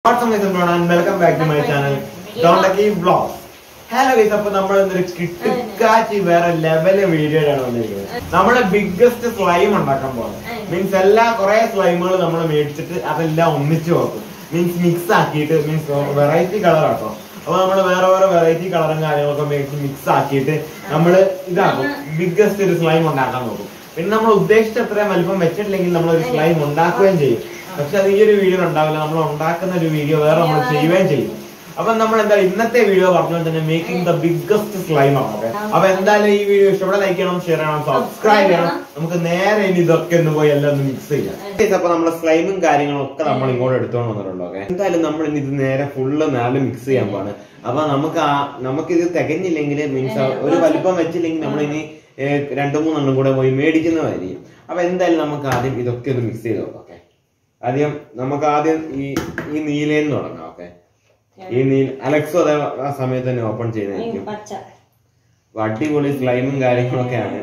Welcome back to my channel ഡോണ്ടക്കി vlog hello guys അപ്പൊ നമ്മൾ ഇന്നൊരു കിട്ടുക്കാച്ചി വേറെ ലെവല് വീഡിയോയിലാണ് വന്നിരിക്കുന്നത് നമ്മളെ ബിഗ്ഗസ്റ്റ് സ്ലൈം ഉണ്ടാക്കാൻ പോകുന്നത് മീൻസ് എല്ലാ കുറെ സ്ലൈമുകൾ നമ്മൾ മേടിച്ചിട്ട് അതെല്ലാം ഒന്നിച്ചു വെക്കും മീൻസ് മിക്സ് ആക്കിയിട്ട് മീൻസ് വെറൈറ്റി കളർ ആട്ടോ അപ്പൊ നമ്മൾ വേറെ വേറെ വെറൈറ്റി കളറും കാര്യങ്ങളൊക്കെ മേടിച്ച് മിക്സ് ആക്കിയിട്ട് നമ്മൾ ഇതാക്കും ബിഗ്ഗസ്റ്റ് ഒരു സ്ലൈം ഉണ്ടാക്കാൻ നോക്കും പിന്നെ നമ്മൾ ഉദ്ദേശിച്ച അത്രയും വലിപ്പം വെച്ചിട്ടില്ലെങ്കിൽ നമ്മൾ ഒരു സ്ലൈം ഉണ്ടാക്കുകയും ചെയ്യും പക്ഷെ അത് ഈ ഒരു വീഡിയോ ഉണ്ടാവില്ല നമ്മൾ ഉണ്ടാക്കുന്ന ഒരു വീഡിയോ വേറെ നമ്മൾ ചെയ്യുകയും ചെയ്യും അപ്പൊ നമ്മൾ എന്താ ഇന്നത്തെ വീഡിയോ പറഞ്ഞ തന്നെ മേക്കിംഗ് ദ ബിഗ്ഗസ്റ്റ് സ്ലൈം ആണ് ഓക്കെ അപ്പൊ എന്തായാലും ഈ വീഡിയോ ഇഷ്ടപ്പെടെ ലൈക്ക് ചെയ്യണം ഷെയർ ചെയ്യണം സബ്സ്ക്രൈബ് ചെയ്യണം നമുക്ക് നേരെ ഇനി ഇതൊക്കെ ഒന്ന് പോയി എല്ലാം ഒന്ന് മിക്സ് ചെയ്യാം Guys, അപ്പൊ നമ്മളെ സ്ലൈമും കാര്യങ്ങളും ഒക്കെ നമ്മൾ ഇങ്ങോട്ട് എടുത്തോണ്ട് വന്നിട്ടുണ്ട് ഓക്കെ എന്തായാലും നമ്മൾ ഇനി ഇത് നേരെ ഫുള്ള് നേരെ മിക്സ് ചെയ്യാൻ പോവാണ് അപ്പൊ നമുക്ക് ആ നമുക്ക് ഇത് തികഞ്ഞില്ലെങ്കിൽ മീൻസ് ഒരു വലിപ്പം വെച്ചില്ലെങ്കിൽ നമ്മൾ ഇനി രണ്ടു മൂന്നെണ്ണം കൂടെ പോയി മേടിക്കുന്നതായിരിക്കും അപ്പൊ എന്തായാലും നമുക്ക് ആദ്യം ഇതൊക്കെ ഒന്ന് മിക്സ് ചെയ്ത് നോക്കാം ഓക്കെ ആദ്യം നമുക്ക് ആദ്യം ഈ ഈ നീലയിൽ നിന്ന് തുടങ്ങാം ഓക്കെ ഈ നീൽ അലക്സോ അതേ ആ സമയത്ത് തന്നെ ഓപ്പൺ ചെയ്യുന്നതായിരിക്കും പച്ച അപ്പൊ അടിപൊളി സ്ലൈമും കാര്യങ്ങളൊക്കെയാണ്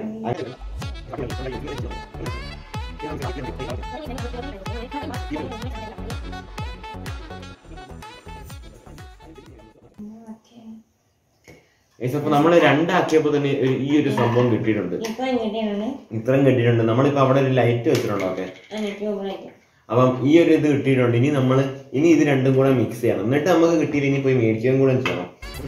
Guys, അപ്പൊ നമ്മള് രണ്ടാക്കിയപ്പോ തന്നെ ഒരു- ഈ ഒരു സംഭവം കിട്ടിയിട്ടുണ്ട് ഇപ്പൊ കിട്ടിയാണ് ഇത്രയും കിട്ടിയിട്ടുണ്ട് നമ്മളിപ്പോ അവിടെ ഒരു ലൈറ്റ് വെച്ചിട്ടുണ്ടോ ഓക്കെ ട്യൂബിലേക്ക് അപ്പം ഈ ഒരു ഇത് കിട്ടിയിട്ടുണ്ട് ഇനി നമ്മൾ ഇനി ഇത് രണ്ടും കൂടെ മിക്സ് ചെയ്യണം എന്നിട്ട് നമുക്ക് കിട്ടിയിട്ട് ഇനി പോയി മേടിക്കുകയും കൂടെ ചെയ്യണം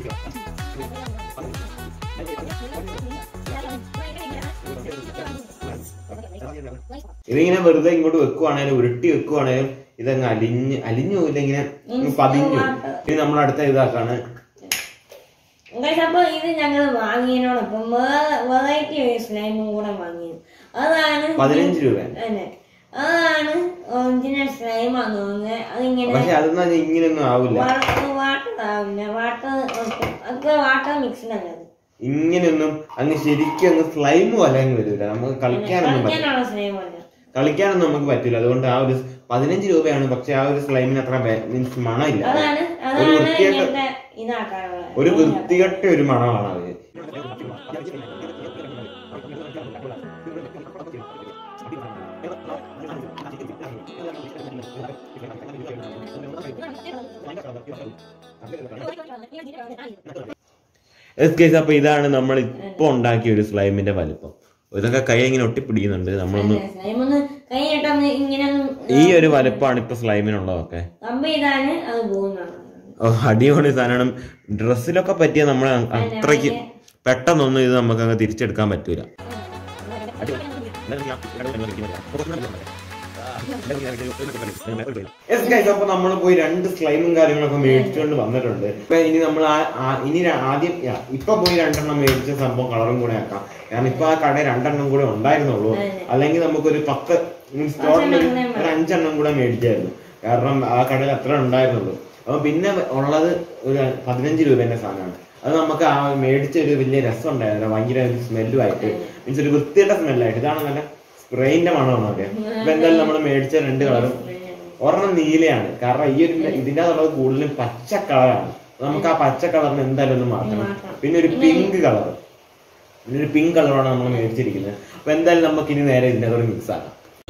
ഇതിങ്ങനെ വെറുതെ ഇങ്ങോട്ട് വെക്കുവാണേലും ഉരുട്ടി വെക്കുവാണേലും ഇതങ്ങ് അലിഞ്ഞ് അലിഞ്ഞു പോയില്ല ഇങ്ങനെ അങ്ങ് പതിഞ്ഞു പോകും. ഇനി നമ്മൾ അടുത്ത ഇതാക്കാണ് Guys, അപ്പൊ ഇത് ഞങ്ങൾ വാങ്ങിയതിനോടൊപ്പം വെറൈറ്റി സ്ലൈമും കൂടെ വാങ്ങിയത് അതാണ് പതിനഞ്ച് രൂപ അതെ അതാണ് ഒറിജിനൽ സ്ലൈമാന്ന് തോന്നുന്നത് അതിങ്ങനെ പക്ഷെ അതെന്ന് പറഞ്ഞാൽ ഇങ്ങനെയൊന്നും ആവില്ല വാട്ടർ ആവില്ല വാട്ടർ അതൊക്കെ വാട്ടർ മിക്സ്ഡ് അല്ല അത് ഇങ്ങനെയൊന്നും അങ്ങ് ശരിക്കും അങ്ങ് സ്ലൈം പോലെ അങ്ങ് വരില്ല നമുക്ക് കളിക്കാനൊന്നും പറ്റില്ല കളിക്കാനുള്ള സ്ലൈം അല്ല കളിക്കാനൊന്നും നമുക്ക് പറ്റില്ല അതുകൊണ്ട് ആ ഒരു പതിനഞ്ച് രൂപയാണ് പക്ഷെ ആ ഒരു സ്ലൈമിന് അത്ര മീൻസ് മണമില്ല അതാണ് ഒരു അതാണ് വൃത്തികെട്ട ഇങ്ങനത്തെ ഇതാക്കാനുള്ളത് ഒരു വൃത്തികെട്ട ഒരു മണമാണ് അത് എസ് കേസ് അപ്പൊ ഇതാണ് നമ്മൾ ഇപ്പൊ ഉണ്ടാക്കിയ ഒരു സ്ലൈമിന്റെ വലിപ്പം ഇതൊക്കെ കൈ ഇങ്ങനെ ഒട്ടിപ്പിടിക്കുന്നുണ്ട് നമ്മളൊന്ന് സ്ലൈം ഒന്ന് കൈയിട്ടൊന്ന് ഇങ്ങനെ ഒന്ന് ഈ ഒരു വലിപ്പമാണ് ഇപ്പൊ സ്ലൈമിനുള്ളതൊക്കെ കമ്പ് ചെയ്താണ് അത് പോകുന്നതാണ് ഓ, അടിപൊളി സാധനം ഡ്രസ്സിലൊക്കെ പറ്റിയ നമ്മൾ അത്രയ്ക്ക് പെട്ടെന്നൊന്നും ഇത് നമുക്ക് അങ്ങ് തിരിച്ചെടുക്കാൻ പറ്റൂല Yes, guys, അപ്പൊ നമ്മൾ പോയി രണ്ട് സ്ലൈമും കാര്യങ്ങളൊക്കെ മേടിച്ചുകൊണ്ട് വന്നിട്ടുണ്ട് ഇപ്പൊ ഇനി നമ്മൾ ഇനി ര- ആദ്യം യാ, ഇപ്പൊ പോയി രണ്ടെണ്ണം മേടിച്ച സംഭവം കളറും കൂടെ ആക്കാം കാരണം ഇപ്പൊ ആ കട രണ്ടെണ്ണം കൂടെ ഉണ്ടായിരുന്നുള്ളൂ അല്ലെങ്കിൽ നമുക്കൊരു പത്ത് മീൻസ് ടോട്ടൽ ഒരു അഞ്ചെണ്ണം കൂടെ മേടിച്ചായിരുന്നു കാരണം ആ കടയിൽ അത്ര ഉണ്ടായിരുന്നുള്ളൂ അപ്പൊ പിന്നെ ഉള്ളത് ഒരു പതിനഞ്ച് രൂപേന്റെ സാധനമാണ് അത് നമുക്ക് ആ മേടിച്ച ഒരു വലിയ രസം ഉണ്ടായിരുന്നു ഭയങ്കര ഒരു സ്മെല്ലുമായിട്ട് മീൻസ് ഒരു വൃത്തിയുടെ സ്മെല്ലായിട്ട് ഇതാണ് നല്ല സ്പ്രേയിന്റെ മണമാണ് ഒക്കെ ഇപ്പൊ എന്തായാലും നമ്മൾ മേടിച്ച രണ്ട് കളറും ഒരെണ്ണം നീലയാണ് കാരണം ഈ ഒരു ഇതിന്റെ അകത്തുള്ളത് കൂടുതലും പച്ച കളറാണ് നമുക്ക് ആ പച്ച കളറിന് എന്തായാലും ഒന്ന് മാറ്റണം പിന്നെ ഒരു പിങ്ക് കളർ പിന്നെ ഒരു പിങ്ക് കളറാണ് നമ്മൾ മേടിച്ചിരിക്കുന്നത് അപ്പൊ എന്തായാലും നമുക്ക് ഇനി നേരെ ഇതിന്റെ കൂടെ മിക്സ് ആക്കാം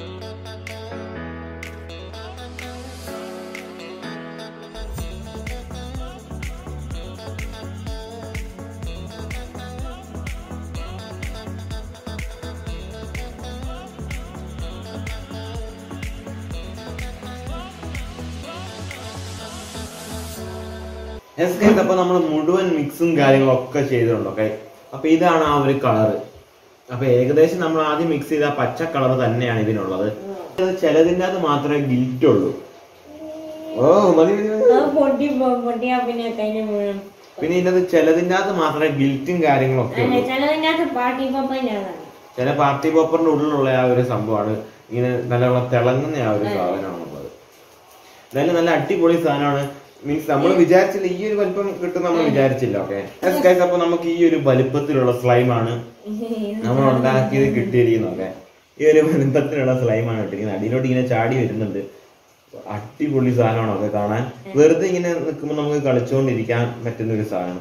എസ് കൈസ് അപ്പൊ നമ്മൾ മുഴുവൻ മിക്സും കാര്യങ്ങളും ഒക്കെ ചെയ്തിട്ടുണ്ട് ഓക്കെ അപ്പൊ ഇതാണ് ആ ഒരു കളറ് അപ്പൊ ഏകദേശം നമ്മൾ ആദ്യം മിക്സ് ചെയ്ത ആ പച്ച കളർ തന്നെയാണ് ഇതിനുള്ളത് ഇത് ചിലതിൻ്റെ അകത്ത് മാത്രമേ ഗിൽറ്റ് ഉള്ളൂ ഓ മതി മതി മതി. അത് പൊട്ടി പോ- പൊട്ടിയാ പിന്നെ കഴിഞ്ഞ മുഴുവൻ പിന്നെ ഇതിനകത്ത് ചിലതിൻ്റെ അകത്ത് മാത്രമേ ഗിൽറ്റും കാര്യങ്ങളും ഒക്കെ അല്ല ഉള്ളൂ ചിലതിൻ്റെ അകത്ത് പാട്ടി പപ്പൻ്റെ അതാണ് ചില പാർട്ടി പോപ്പറിന്റെ ഉള്ളിലുള്ള ആ ഒരു സംഭവമാണ് ഇങ്ങനെ നല്ലോണം തിളങ്ങുന്ന ആ ഒരു സാധനമാണുള്ളത് എന്തായാലും നല്ല അടിപൊളി സാധനമാണ് മീൻസ് നമ്മൾ വിചാരിച്ചില്ല ഈ ഒരു വലിപ്പം കിട്ടും നമ്മൾ വിചാരിച്ചില്ല ഓക്കെ അപ്പൊ നമുക്ക് ഈ ഒരു വലിപ്പത്തിലുള്ള സ്ലൈമാണ് നമ്മൾ ഉണ്ടാക്കിയത് കിട്ടിയിരിക്കുന്നത് ഓക്കെ ഈ ഒരു വലിപ്പത്തിലുള്ള സ്ലൈമാണ് കിട്ടിയിരിക്കുന്നത് അടിയിലോട്ട് ഇങ്ങനെ ചാടി വരുന്നുണ്ട് അടിപൊളി സാധനമാണ് ഒക്കെ കാണാൻ വെറുതെ ഇങ്ങനെ നിൽക്കുമ്പോൾ നമുക്ക് കളിച്ചുകൊണ്ടിരിക്കാൻ പറ്റുന്ന ഒരു സാധനം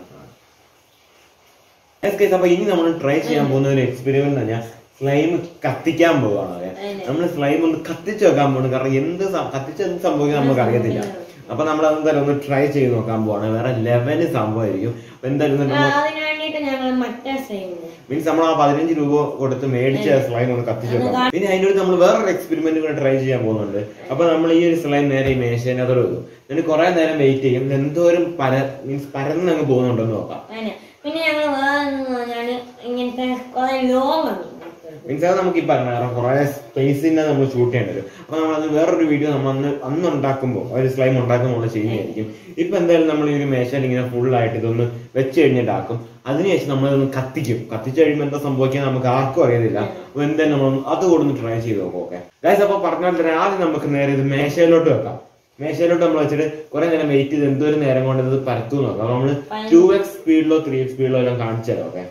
Yes, guys, അപ്പൊ ഇനി നമ്മൾ ട്രൈ ചെയ്യാൻ പോകുന്ന ഒരു എക്സ്പെരിമെന്റ് പറഞ്ഞാൽ സ്ലൈം കത്തിക്കാൻ പോവാണ് നമ്മൾ സ്ലൈം ഒന്ന് കത്തിച്ച് വെക്കാൻ പോകുന്നു കാരണം എന്ത് സം- കത്തിച്ച് എന്ത് സംഭവിക്കും നമുക്ക് അറിയത്തില്ല അപ്പൊ നമ്മൾ എന്തായാലും ഒന്ന് ട്രൈ ചെയ്ത് നോക്കാൻ പോവാണ് വേറെ ലെവല് സംഭവമായിരിക്കും അപ്പൊ എന്തായാലും ആ, നമ്മൾ അതിന് വേണ്ടിയിട്ട് ഞങ്ങൾ മറ്റേ ചെയ്യുന്നത് മീൻസ് നമ്മൾ ആ പതിനഞ്ച് രൂപ കൊടുത്ത് മേടിച്ച സ്ലൈം ഒന്ന് കത്തിച്ച് വെക്കാം പിന്നെ അതിൻ്റെ അടുത്ത് നമ്മൾ വേറൊരു എക്സ്പെരിമെന്റ് കൂടെ ട്രൈ ചെയ്യാൻ പോകുന്നുണ്ട് അപ്പൊ നമ്മൾ ഈ ഒരു സ്ലൈം നേരെ ഈ മേശേനകത്തോട് വെക്കും എന്നിട്ട് കുറെ നേരം വെയിറ്റ് ചെയ്യും ഇത് എന്തോരം പര മീൻസ് പരന്നങ്ങ് പോകുന്നുണ്ടെന്ന് നോക്കാം അങ്ങനെ പിന്നെ ഞങ്ങൾ വേറെ എന്ന് പറഞ്ഞാല് ഇങ്ങനത്തെ കുറെ ലോങ് ഉണ്ട് മീൻസ് അത് നമുക്ക് ഈ പറഞ്ഞ കാരണം കുറെ സ്പേസിനെ നമ്മൾ ഷൂട്ട് ചെയ്യേണ്ടി വരും അപ്പൊ നമ്മൾ അത് വേറൊരു വീഡിയോ നമ്മൾ അന്ന് അന്ന് ഉണ്ടാക്കുമ്പോൾ ഒരു സ്ലൈം ഉണ്ടാക്കുമ്പോൾ നമ്മൾ ചെയ്യുന്നതായിരിക്കും ഇപ്പൊ എന്തായാലും നമ്മൾ ഈ ഒരു മേശയിൽ ഇങ്ങനെ full ആയിട്ട് ഇതൊന്ന് വെച്ച് കഴിഞ്ഞിട്ടാക്കും അതിനുശേഷം നമ്മൾ ഇതൊന്ന് കത്തിക്കും കത്തിച്ചു കഴിയുമ്പോൾ എന്താ സംഭവിക്കുക നമുക്ക് ആർക്കും അറിയത്തില്ല അപ്പൊ എന്തായാലും നമ്മൾ അത് കൊടുന്ന് ട്രൈ ചെയ്ത് നോക്കാം ഓക്കെ ഗൈസ് അപ്പൊ പറഞ്ഞാൽ തന്നെ ആദ്യം നമുക്ക് നേരെ ഇത് മേശയിലോട്ട് വെക്കാം മേശയിലോട്ട് നമ്മൾ വെച്ചിട്ട് കുറെ നേരം വെയിറ്റ് ചെയ്ത് എന്തോരം നേരം കൊണ്ട് ഇത് പരത്തു നോക്കാം അപ്പൊ നമ്മള് ടു എക്സ് സ്പീഡിലോ ത്രീ എക്സ് സ്പീഡിലോ എല്ലാം കാണിച്ചു തരാം ഓക്കെ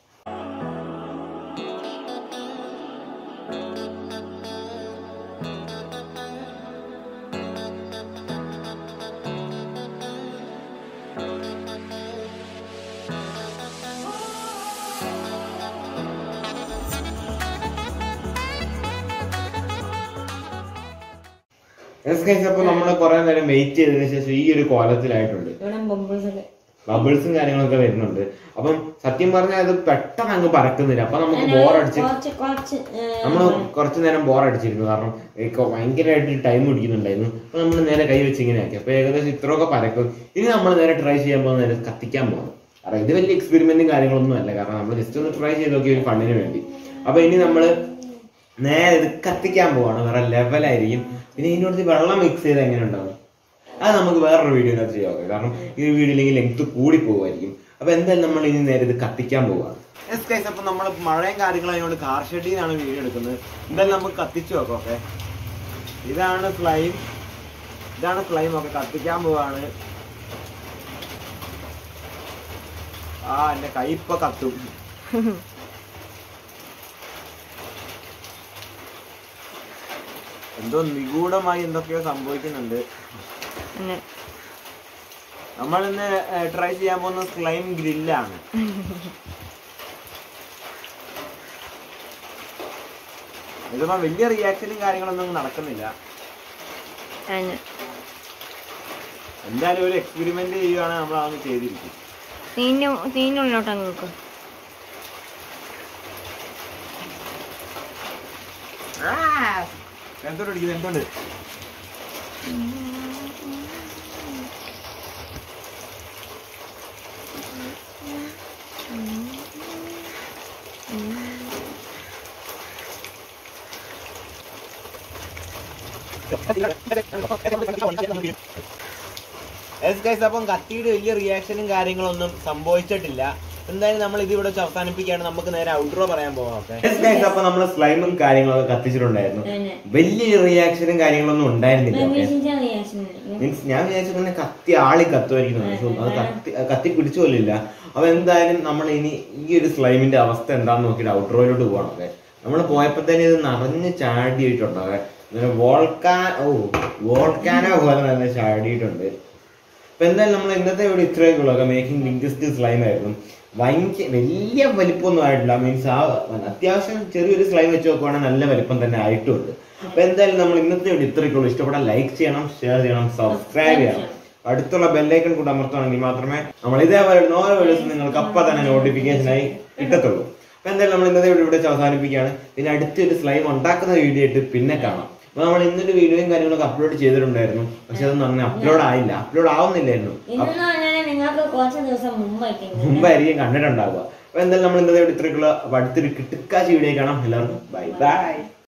അപ്പൊ നമ്മൾ കുറെ നേരം വെയിറ്റ് ചെയ്തതിനു ശേഷം ഈ ഒരു കോലത്തിലായിട്ടുണ്ട് ഇവിടെ ബബിൾസ് ഒക്കെ ബബിൾസും കാര്യങ്ങളൊക്കെ വരുന്നുണ്ട് അപ്പം സത്യം പറഞ്ഞാൽ അത് പെട്ടെന്ന് അങ്ങ് പറക്കുന്നില്ല അപ്പൊ നമുക്ക് ബോർ അടിച്ച് കുറച്ച് കുറച്ച് ഏ, നമ്മൾ കുറച്ചു നേരം ബോർ അടിച്ചിരുന്നു കാരണം എനിക്ക് ഭയങ്കരമായിട്ട് ടൈം പിടിക്കുന്നുണ്ടായിരുന്നു അപ്പൊ നമ്മൾ നേരെ കൈ വെച്ച് ഇങ്ങനെ ആക്കി അപ്പൊ ഏകദേശം ഇത്രയൊക്കെ പരക്കും ഇനി നമ്മൾ നേരെ ട്രൈ ചെയ്യാൻ പോകുന്ന നേരെ കത്തിക്കാൻ പോകുന്നു കാരണം ഇത് വലിയ എക്സ്പെരിമെന്റും കാര്യങ്ങളൊന്നും അല്ല കാരണം നമ്മൾ ജസ്റ്റ് ഒന്ന് ട്രൈ ചെയ്ത് നോക്കി ഒരു ഫണ്ടിന് വേണ്ടി അപ്പൊ ഇനി നമ്മൾ നേരെ ഇത് കത്തിക്കാൻ പോവാണ് വേറെ ലെവലായിരിക്കും പിന്നെ ഇതിനോട് വെള്ളം മിക്സ് ചെയ്ത് എങ്ങനെ ഉണ്ടാവും അത് നമുക്ക് വേറൊരു വീഡിയോനകത്ത് ചെയ്യാം ഓക്കേ? കാരണം ഈ വീഡിയോയിലേക്ക് ലെങ്ത് കൂടി പോകുമായിരിക്കും അപ്പൊ എന്തായാലും നമ്മൾ ഇനി നേരെ ഇത് കത്തിക്കാൻ പോവാണ് അപ്പൊ നമ്മൾ മഴയും കാര്യങ്ങളും അതിനോട് കാർ ഷെഡിൽ നിന്നാണ് വീഡിയോ എടുക്കുന്നത് എന്തായാലും നമുക്ക് കത്തിച്ചു നോക്കാം ഓക്കെ ഇതാണ് ഫ്ലൈം ഇതാണ് ഫ്ലൈം ഒക്കെ കത്തിക്കാൻ പോവാണ് ആ എന്റെ കൈ ഇപ്പൊ കത്തും എന്തോ നിഗൂഢമായി എന്തൊക്കെയോ സംഭവിക്കുന്നുണ്ട് അങ്ങനെ. നമ്മൾ ഇന്ന് ട്രൈ ചെയ്യാൻ പോകുന്ന സ്ലൈം ഗ്രില്ലാണ് ഇതിപ്പോ വലിയ റിയാക്ഷനും കാര്യങ്ങളൊന്നും നടക്കുന്നില്ല അങ്ങനെ. എന്തായാലും ഒരു എക്സ്പെരിമെന്റ് ചെയ്യുവാണ് നമ്മൾ അതൊന്ന് ചെയ്തിരിക്കും തീന്റെ തീന്റെ ഉള്ളിലോട്ട് അങ്ങ് വെക്കും എന്തോട്ട് അടിക്കുന്നത് എന്തുണ്ട് Yes, guys, അപ്പം കത്തിയുടെ വലിയ റിയാക്ഷനും കാര്യങ്ങളൊന്നും സംഭവിച്ചിട്ടില്ല എന്തായാലും നമ്മൾ ഇത് ഇവിടെ വെച്ച് അവസാനിപ്പിക്കുകയാണ് നമുക്ക് നേരെ ഔട്ട്ഡോർ പറയാൻ പോകാം അപ്പൊ നമ്മൾ സ്ലൈമും കാര്യങ്ങളൊക്കെ കത്തിച്ചിട്ടുണ്ടായിരുന്നു അങ്ങനെ. വലിയ റിയാക്ഷനും കാര്യങ്ങളൊന്നും ഉണ്ടായിരുന്നില്ല ഓക്കെ പ്രതീക്ഷിച്ച reaction ആയിരുന്നു. മീൻസ് ഞാൻ വിചാരിച്ചു തന്നെ കത്തി ആളി കത്തുമായിരിക്കും പക്ഷെ അത് കത്തി കത്തി പിടിച്ചു പോലില്ല അപ്പൊ എന്തായാലും നമ്മൾ ഇനി ഈ ഒരു സ്ലൈമിന്റെ അവസ്ഥ എന്താന്ന് നോക്കിയിട്ട് ഔട്ട്റോയിലോട്ട് പോകണം ഓക്കെ നമ്മൾ പോയപ്പോ തന്നെ ഇത് നിറഞ്ഞ് ചാടിയിട്ടുണ്ട് ഓക്കെ വോൾക്കാൻ ഓ വോൾക്കാനോ പോലെ തന്നെ ചാടിയിട്ടുണ്ട് അപ്പൊ എന്തായാലും നമ്മൾ ഇന്നത്തെ ഇവിടെ ഇത്രയൊക്കെ ഉള്ളൂ മേക്കിംഗ് ലിങ്കസ്റ്റ് സ്ലൈം ആയിരുന്നു ഭയങ്കര വലിയ വലിപ്പമൊന്നും ആയിട്ടില്ല മീൻസ് ആ അത്യാവശ്യം ചെറിയൊരു സ്ലൈം വെച്ച് നോക്കുവാണെങ്കിൽ നല്ല വലിപ്പം തന്നെ ആയിട്ടുണ്ട് അപ്പൊ എന്തായാലും നമ്മൾ ഇന്നത്തെ ഇവിടെ ഇത്രയൊക്കെ ഉള്ളൂ ഇഷ്ടപ്പെട്ടാൽ ലൈക്ക് ചെയ്യണം ഷെയർ ചെയ്യണം സബ്സ്ക്രൈബ് ചെയ്യണം അടുത്തുള്ള ബെല്ലൈക്കൺ കൂടെ അമർത്തുകയാണെങ്കിൽ മാത്രമേ നമ്മൾ ഇതേപോലെ ഓരോ വീഡിയോസ് നിങ്ങൾക്ക് അപ്പം തന്നെ നോട്ടിഫിക്കേഷൻ ആയി കിട്ടത്തുള്ളൂ അപ്പൊ എന്തായാലും നമ്മൾ ഇന്നത്തെ വീഡിയോ ഇവിടെ വെച്ച് അവസാനിപ്പിക്കുകയാണ് പിന്നെ അടുത്തൊരു സ്ലൈം ഉണ്ടാക്കുന്ന വീഡിയോ ആയിട്ട് പിന്നെ കാണാം അപ്പൊ നമ്മൾ ഇന്നൊരു വീഡിയോയും കാര്യങ്ങളൊക്കെ അപ്ലോഡ് ചെയ്തിട്ടുണ്ടായിരുന്നു പക്ഷെ അതൊന്നും അങ്ങനെ അപ്ലോഡ് ആയില്ല അപ്ലോഡ് ആവുന്നില്ലായിരുന്നു ഇന്നെന്ന് പറഞ്ഞാൽ നിങ്ങൾക്ക് കുറച്ച് ദിവസം മുമ്പായിരിക്കും മുമ്പായിരിക്കും കണ്ടിട്ടുണ്ടാവുക അപ്പൊ എന്തായാലും നമ്മൾ ഇന്നത്തെ ഇവിടെ ഇത്രയ്ക്കുള്ള അപ്പൊ അടുത്തൊരു കിട്ടുക്കാശി വീഡിയോ കാണാം എല്ലാവർക്കും ബൈ ബൈ